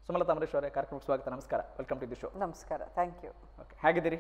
ಸುಮಲತಾ ಅಮರೇಶ್ ಅವರೇ ಕಾರ್ಯಕ್ರಮಕ್ಕೆ ಸ್ವಾಗತ ನಮಸ್ಕಾರ ವೆಲ್ಕಮ್ ಟು ದಿ ಶೋ ನಮಸ್ಕಾರ ಥ್ಯಾಂಕ್ ಯು ಓಕೆ ಹೇಗಿದ್ದೀರಿ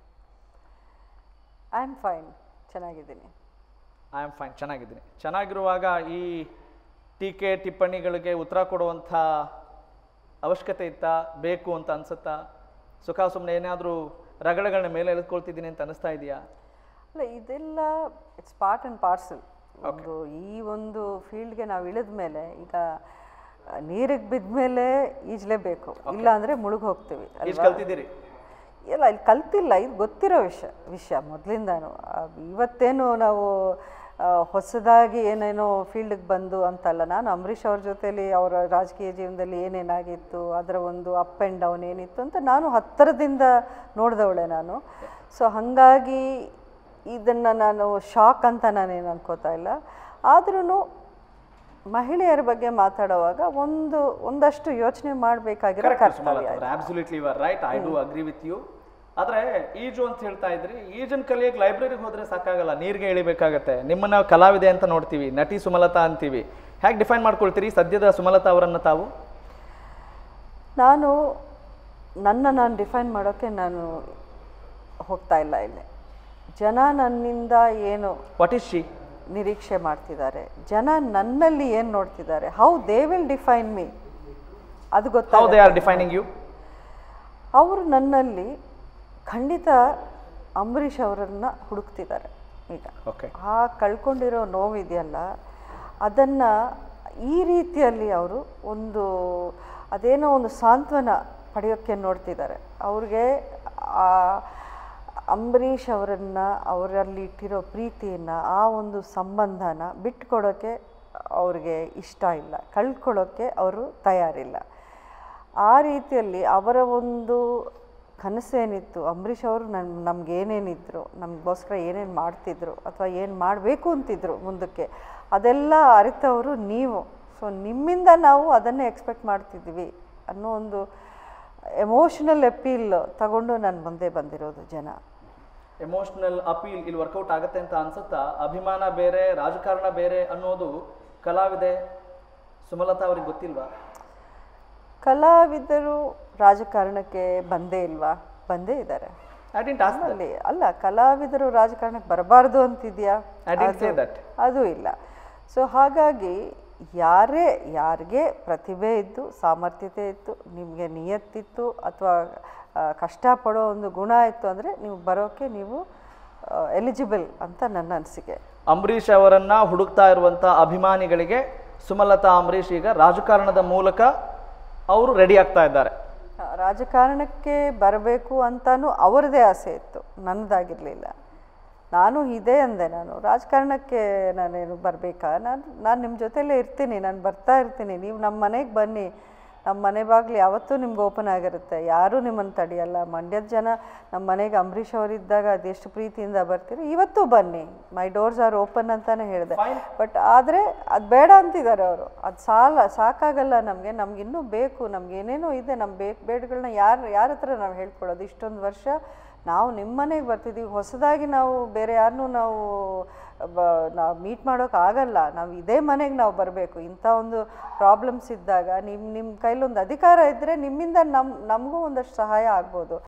ಐ ಆಮ್ ಫೈನ್ ಚೆನ್ನಾಗಿದ್ದೀನಿ ಐ ಆಮ್ ಫೈನ್ ಚೆನ್ನಾಗಿದ್ದೀನಿ ಚೆನ್ನಾಗಿರುವಾಗ ಈ ಟೀಕೆ ಟಿಪ್ಪಣಿಗಳಿಗೆ ಉತ್ತರ ಕೊಡುವಂಥ ಅವಶ್ಯಕತೆ ಇತ್ತಾ ಬೇಕು ಅಂತ ಅನ್ಸುತ್ತಾ ಸುಖ ಸುಮ್ಮನೆ ಏನಾದರೂ ರಗಳೆಗಳನ್ನ ಮೇಲೆ ಎಳೆದುಕೊಳ್ತಿದ್ದೀನಿ ಅಂತ ಅನಿಸ್ತಾ ಇದೆಯಾ ಅಲ್ಲ ಇದೆಲ್ಲ ಇಟ್ಸ್ ಪಾರ್ಟ್ ಆ್ಯಂಡ್ ಪಾರ್ಸಲ್ ಒಂದು ಈ ಒಂದು ಫೀಲ್ಡ್ಗೆ ನಾವು ಇಳಿದ ಮೇಲೆ ಈಗ ನೀರಿಗೆ ಬಿದ್ದ ಮೇಲೆ ಈಜಲೇಬೇಕು ಇಲ್ಲ ಅಂದರೆ ಮುಳುಗಿ ಹೋಗ್ತೀವಿ ಈಜು ಅಲ್ವಾ ಕಲ್ತಿದ್ದೀರಿ ಇಲ್ಲ ಇಲ್ಲಿ ಕಲ್ತಿಲ್ಲ ಇದು ಗೊತ್ತಿರೋ ವಿಷಯ ವಿಷಯ ಮೊದಲಿಂದಾನು ಇವತ್ತೇನು ನಾವು ಆ, ಹೊಸದಾಗಿ ಏನೇನೋ ಫೀಲ್ಡ್ಗೆ ಬಂದು ಅಂತಲ್ಲ ನಾನು ಅಂಬರೀಷ್ ಅವ್ರ ಜೊತೆಲಿ ಅವರ ರಾಜಕೀಯ ಜೀವನದಲ್ಲಿ ಏನೇನಾಗಿತ್ತು ಅದರ ಒಂದು ಅಪ್ ಆ್ಯಂಡ್ ಡೌನ್ ಏನಿತ್ತು ಅಂತ ನಾನು ಹತ್ತಿರದಿಂದ ನೋಡಿದವಳೆ ನಾನು ಸೊ ಹಾಗಾಗಿ ಇದನ್ನು ನಾನು ಶಾಕ್ ಅಂತ ನಾನೇನು ಅನ್ಕೋತಾ ಇಲ್ಲ ಆದ್ರೂ ಮಹಿಳೆಯರ ಬಗ್ಗೆ ಮಾತಾಡುವಾಗ ಒಂದು ಒಂದಷ್ಟು ಯೋಚನೆ ಮಾಡಬೇಕಾಗಿರೋ ಕರ್ತವ್ಯ ಇದೆ. Absolutely you are right I do agree with you ಆದ್ರೆ ಈಜು ಅಂತ ಹೇಳ್ತಾ ಇದ್ರಿ ಈಜನ್ ಕಲಿಯಕ್ಕೆ ಲೈಬ್ರರಿಗೆ ಹೋದ್ರೆ ಸಾಕಾಗಲ್ಲ ನೀರಿಗೆ ಇಳಿಬೇಕಾಗತ್ತೆ ನಿಮ್ಮನ್ನ ಕಲಾವಿದೆ ಅಂತ ನೋಡ್ತೀವಿ ನಟಿ ಸುಮಲತಾ ಅಂತೀವಿ ಹೇಗೆ ಡಿಫೈನ್ ಮಾಡ್ಕೊಳ್ತೀರಿ ಸದ್ಯದ ಸುಮಲತಾ ಅವರನ್ನ ತಾವು ನಾನು ನನ್ನ ನಾನು ಡಿಫೈನ್ ಮಾಡೋಕ್ಕೆ ನಾನು ಹೋಗ್ತಾ ಇಲ್ಲ ಇಲ್ಲಿ ಜನ ನನ್ನಿಂದ ಏನು ವಾಟ್ ಈಸ್ ಶಿ ನಿರೀಕ್ಷೆ ಮಾಡ್ತಿದ್ದಾರೆ ಜನ ನನ್ನಲ್ಲಿ ಏನು ನೋಡ್ತಿದ್ದಾರೆ how they will define me ಅದು ಹೌ ಗೊತ್ತಾಗ ದೇ ಆರ್ ಡಿಫೈನಿಂಗ್ ಯು ಅವರು ನನ್ನಲ್ಲಿ ಖಂಡಿತ ಅಂಬರೀಷ್ ಅವರನ್ನು ಹುಡುಕ್ತಿದ್ದಾರೆ ಈಗ ಓಕೆ ಆ ಕಳ್ಕೊಂಡಿರೋ ನೋವಿದೆಯಲ್ಲ ಅದನ್ನು ಈ ರೀತಿಯಲ್ಲಿ ಅವರು ಒಂದು ಅದೇನೋ ಒಂದು ಸಾಂತ್ವನ ಪಡೆಯೋಕ್ಕೆ ನೋಡ್ತಿದ್ದಾರೆ ಅವ್ರಿಗೆ ಆ ಅಂಬರೀಷ್ ಅವರನ್ನು ಅವರಲ್ಲಿ ಇಟ್ಟಿರೋ ಪ್ರೀತಿಯನ್ನು ಆ ಒಂದು ಸಂಬಂಧನ ಬಿಟ್ಕೊಡೋಕ್ಕೆ ಅವ್ರಿಗೆ ಇಷ್ಟ ಇಲ್ಲ ಕಳ್ಕೊಳ್ಳೋಕ್ಕೆ ಅವರು ತಯಾರಿಲ್ಲ ಆ ರೀತಿಯಲ್ಲಿ ಅವರ ಒಂದು ಕನಸೇನಿತ್ತು ಅಂಬರೀಷ್ ಅವರು ನನ್ನ ನಮ್ಗೆ ಏನೇನಿದ್ರು ನಮಗೋಸ್ಕರ ಏನೇನು ಮಾಡ್ತಿದ್ರು ಅಥವಾ ಏನು ಮಾಡಬೇಕು ಅಂತಿದ್ರು ಮುಂದಕ್ಕೆ ಅದೆಲ್ಲ ಅರಿತವರು ನೀವು ಸೊ ನಿಮ್ಮಿಂದ ನಾವು ಅದನ್ನೇ ಎಕ್ಸ್ಪೆಕ್ಟ್ ಮಾಡ್ತಿದ್ವಿ ಅನ್ನೋ ಒಂದು ಎಮೋಷನಲ್ ಅಪೀಲ್ ತಗೊಂಡು ನಾನು ಮುಂದೆ ಬಂದಿರೋದು ಜನ ಎಮೋಷನಲ್ ಅಪೀಲ್ ಇಲ್ಲಿ ವರ್ಕೌಟ್ ಆಗುತ್ತೆ ಅಂತ ಅನ್ಸುತ್ತಾ ಅಭಿಮಾನ ಬೇರೆ ರಾಜಕಾರಣ ಬೇರೆ ಅನ್ನೋದು ಕಲಾವಿದೆ ಸುಮಲತಾ ಅವ್ರಿಗೆ ಗೊತ್ತಿಲ್ವಾ ಕಲಾವಿದರು ರಾಜಕಾರಣಕ್ಕೆ ಬಂದೇ ಇಲ್ವಾ ಬಂದೇ ಇದ್ದಾರೆ ಐ ಡಿಂಟ್ ಆಸ್ಕ್ ಅಲ್ಲಿ ಅಲ್ಲ ಕಲಾವಿದರು ರಾಜಕಾರಣಕ್ಕೆ ಬರಬಾರ್ದು ಅಂತಿದ್ಯಾ I didn't say ಅದು- that. ಅದು ಇಲ್ಲ ಸೊ ಹಾಗಾಗಿ ಯಾರೇ ಯಾರಿಗೆ ಪ್ರತಿಭೆ ಇದ್ದು ಸಾಮರ್ಥ್ಯತೆ ಇತ್ತು ನಿಮಗೆ ನಿಯತ್ತಿತ್ತು ಅಥವಾ ಕಷ್ಟಪಡೋ ಒಂದು ಗುಣ ಇತ್ತು ಅಂದರೆ ನೀವು ಬರೋಕ್ಕೆ ನೀವು ಎಲಿಜಿಬಲ್ ಅಂತ ನನ್ನ ಅನಿಸಿಕೆ ಅಂಬರೀಷ್ ಅವರನ್ನ ಹುಡುಕ್ತಾ ಇರುವಂತ ಅಭಿಮಾನಿಗಳಿಗೆ ಸುಮಲತಾ ಅಂಬರೀಷ್ ಈಗ ರಾಜಕಾರಣದ ಮೂಲಕ ಅವರು ರೆಡಿ ಆಗ್ತಾ ಇದ್ದಾರೆ ಆ, ರಾಜಕಾರಣಕ್ಕೆ ಬರಬೇಕು ಅಂತಾನು ಅವರದೇ ಆಸೆ ಇತ್ತು ನನ್ನದಾಗಿರಲಿಲ್ಲ ನಾನು ಇದೇ ಅಂದೆ ನಾನು ರಾಜಕಾರಣಕ್ಕೆ ನಾನೇನು ಬರಬೇಕಾ ನಾನು ನಾನು ನಿಮ್ಮ ಜೊತೆಲೇ ಇರ್ತೀನಿ ನಾನು ಬರ್ತಾ ಇರ್ತೀನಿ ನೀವು ನಮ್ಮ ಮನೆಗೆ ಬನ್ನಿ ನಮ್ಮ ಮನೆ ಬಾಗಿಲು ಯಾವತ್ತೂ ನಿಮ್ಗೆ ಓಪನ್ ಆಗಿರುತ್ತೆ ಯಾರೂ ನಿಮ್ಮನ್ನು ತಡೆಯಲ್ಲ ಮಂಡ್ಯದ ಜನ ನಮ್ಮ ಮನೆಗೆ ಅಂಬರೀಷ್ ಅವರಿದ್ದಾಗ ಅದೆಷ್ಟು ಪ್ರೀತಿಯಿಂದ ಬರ್ತೀರಿ ಇವತ್ತು ಬನ್ನಿ ಮೈ ಡೋರ್ಸ್ ಆರ್ ಓಪನ್ ಅಂತಾನೆ ಹೇಳಿದೆ ಬಟ್ ಆದರೆ ಅದು ಬೇಡ ಅಂತಿದ್ದಾರೆ ಅವರು ಅದು ಸಾಲ ಸಾಕಾಗಲ್ಲ ನಮಗೆ ನಮ್ಗೆ ಇನ್ನೂ ಬೇಕು ನಮ್ಗೆ ಏನೇನೋ ಇದೆ ನಮ್ಮ ಬೇಕು ಬೇಡಗಳನ್ನ ಯಾರು ಯಾರ ಹತ್ರ ನಾವು ಹೇಳ್ಕೊಳ್ಳೋದು ಇಷ್ಟೊಂದು ವರ್ಷ ನಾವು ನಿಮ್ಮ ಮನೆಗೆ ಬರ್ತಿದ್ದೀವಿ ಹೊಸದಾಗಿ ನಾವು ಬೇರೆ ಯಾರನ್ನೂ ನಾವು ಬ ನಾವು ಮೀಟ್ ಮಾಡೋಕೆ ಆಗಲ್ಲ ನಾವು ಇದೇ ಮನೆಗೆ ನಾವು ಬರಬೇಕು ಇಂಥ ಒಂದು ಪ್ರಾಬ್ಲಮ್ಸ್ ಇದ್ದಾಗ ನಿಮ್ಮ ನಿಮ್ಮ ಕೈಲೊಂದು ಅಧಿಕಾರ ಇದ್ದರೆ ನಿಮ್ಮಿಂದ ನಮ್ಮ ನಮಗೂ ಒಂದಷ್ಟು ಸಹಾಯ ಆಗ್ಬೋದು